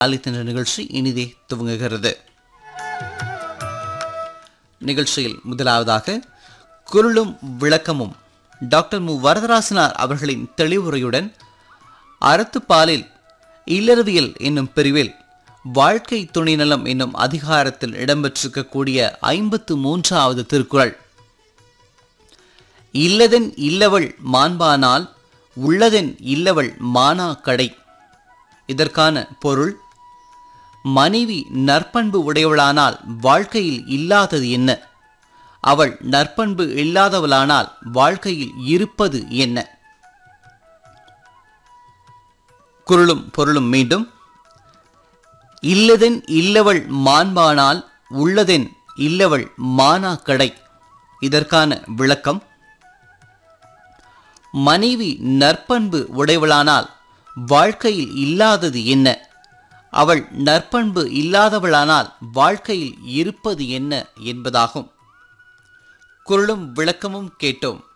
அளித்த நிகழ்ச்சி இனிதே துவங்குகிறது நிகழ்ச்சியில் முதலாவதாக குரலும் விளக்கமும் டாக்டர் மு வரதராசனார் அவர்களின் தெளிவுரையுடன் அறத்துப்பாலில் இல்லறவியல் என்னும் பிரிவில் வாழ்க்கை துணைநலம் என்னும் அதிகாரத்தில் இடம்பெற்றிருக்கக்கூடிய ஐம்பத்து மூன்றாவது திருக்குறள் இல்லதென் இல்லவள் மாண்பானால் உள்ளதென் இல்லவள் மானா கடை இதற்கான பொருள் மனைவி நற்பண்பு உடையவளானால் வாழ்க்கையில் இல்லாதது என்ன அவள் நற்பண்பு இல்லாதவளானால் வாழ்க்கையில் இருப்பது என்ன குரலும் பொருளும் மீண்டும் இல்லதென் இல்லவள் மாண்பானால் உள்ளதென் இல்லவள் மானா கடை இதற்கான விளக்கம் மனைவி நற்பண்பு உடையவளானால் வாழ்க்கையில் இல்லாதது என்ன அவள் நற்பண்பு இல்லாதவளானால் வாழ்க்கையில் இருப்பது என்ன என்பதாகும் குரலும் விளக்கமும் கேட்டோம்